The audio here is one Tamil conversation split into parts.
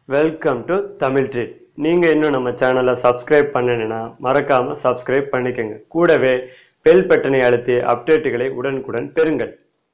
வெல்கம் டு தமிழ் ட்ரீட் நீங்கள் இன்னும் நம்ம சேனலை சப்ஸ்கிரைப் பண்ணலைன்னா மறக்காமல் சப்ஸ்கிரைப் பண்ணிக்கோங்க கூடவே பெல் பட்டனை அழுத்தி அப்டேட்டுகளை உடனுக்குடன் பெறுங்கள்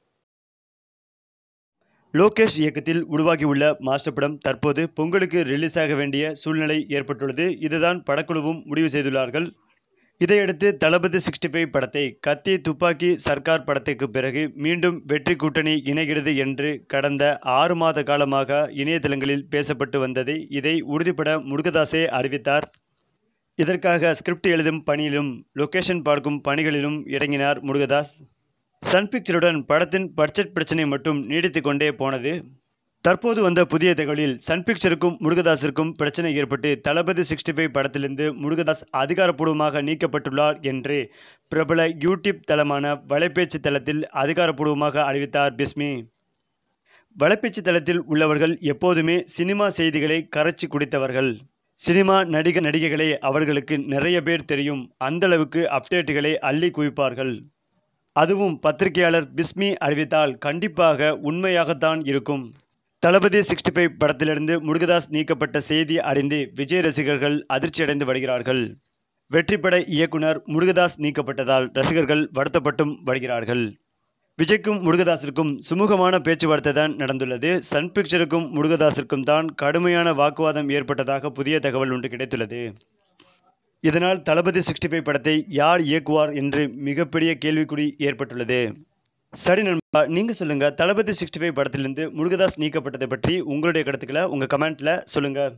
லோகேஷ் இயக்கத்தில் உருவாகியுள்ள மாஸ்டர் படம் தற்போது பொங்கலுக்கு ரிலீஸ் ஆக வேண்டிய சூழ்நிலை ஏற்பட்டுள்ளது இதுதான் படக்குழுவும் முடிவு செய்துள்ளார்கள் இதையடுத்து தளபதி சிக்ஸ்டி ஃபைவ் படத்தை கத்தி துப்பாக்கி சர்க்கார் படத்துக்கு பிறகு மீண்டும் வெற்றி கூட்டணி இணைகிறது என்று கடந்த ஆறு மாத காலமாக இணையதளங்களில் பேசப்பட்டு வந்ததை இதை உறுதிப்பட முருகதாசே அறிவித்தார் இதற்காக ஸ்கிரிப்ட் எழுதும் பணியிலும் லொகேஷன் பார்க்கும் பணிகளிலும் இறங்கினார் முருகதாஸ் சன் பிக்சருடன் படத்தின் பட்ஜெட் பிரச்சனை மட்டும் நீடித்து கொண்டே போனது தற்போது வந்த புதிய தகவலில் சன் பிக்சருக்கும் முருகதாஸிற்கும் பிரச்சனை ஏற்பட்டு தளபதி சிக்ஸ்டி ஃபைவ் படத்திலிருந்து முருகதாஸ் அதிகாரப்பூர்வமாக நீக்கப்பட்டுள்ளார் என்று பிரபல யூடியூப் தளமான வலைபேச்சு தளத்தில் அதிகாரப்பூர்வமாக அறிவித்தார் பிஸ்மி வலைபேச்சு தளத்தில் உள்ளவர்கள் எப்போதுமே சினிமா செய்திகளை கரைச்சி குடித்தவர்கள் சினிமா நடிக நடிகைகளை அவர்களுக்கு நிறைய பேர் தெரியும் அந்த அளவுக்கு அப்டேட்டுகளை அள்ளி குவிப்பார்கள் அதுவும் பத்திரிகையாளர் பிஸ்மி அறிவித்தால் கண்டிப்பாக உண்மையாகத்தான் இருக்கும் தளபதி சிக்ஸ்டி ஃபைவ் படத்திலிருந்து முருகதாஸ் நீக்கப்பட்ட செய்தி அறிந்து விஜய் ரசிகர்கள் அதிர்ச்சியடைந்து வருகிறார்கள் வெற்றிப்பட இயக்குனர் முருகதாஸ் நீக்கப்பட்டதால் ரசிகர்கள் வருத்தப்பட்டும் வருகிறார்கள் விஜய்க்கும் முருகதாஸிற்கும் சுமூகமான பேச்சுவார்த்தை தான் நடந்துள்ளது சன் பிக்சருக்கும் முருகதாஸிற்கும் தான் கடுமையான வாக்குவாதம் ஏற்பட்டதாக புதிய தகவல் ஒன்று கிடைத்துள்ளது இதனால் தளபதி சிக்ஸ்டி ஃபைவ் படத்தை யார் இயக்குவார் என்று மிகப்பெரிய கேள்விக்குறி ஏற்பட்டுள்ளது சரி நண்பா நீங்கள் சொல்லுங்கள் தளபதி சிக்ஸ்டி ஃபைவ் படத்திலிருந்து முருகதாஸ் நீக்கப்பட்டதை பற்றி உங்களுடைய கருத்துக்களை உங்கள் கமெண்ட்டில் சொல்லுங்கள்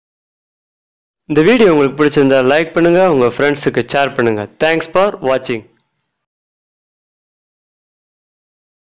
இந்த வீடியோ உங்களுக்கு பிடிச்சிருந்தா லைக் பண்ணுங்கள் உங்கள் ஃப்ரெண்ட்ஸுக்கு ஷேர் பண்ணுங்கள் தேங்க்ஸ் ஃபார் வாட்சிங்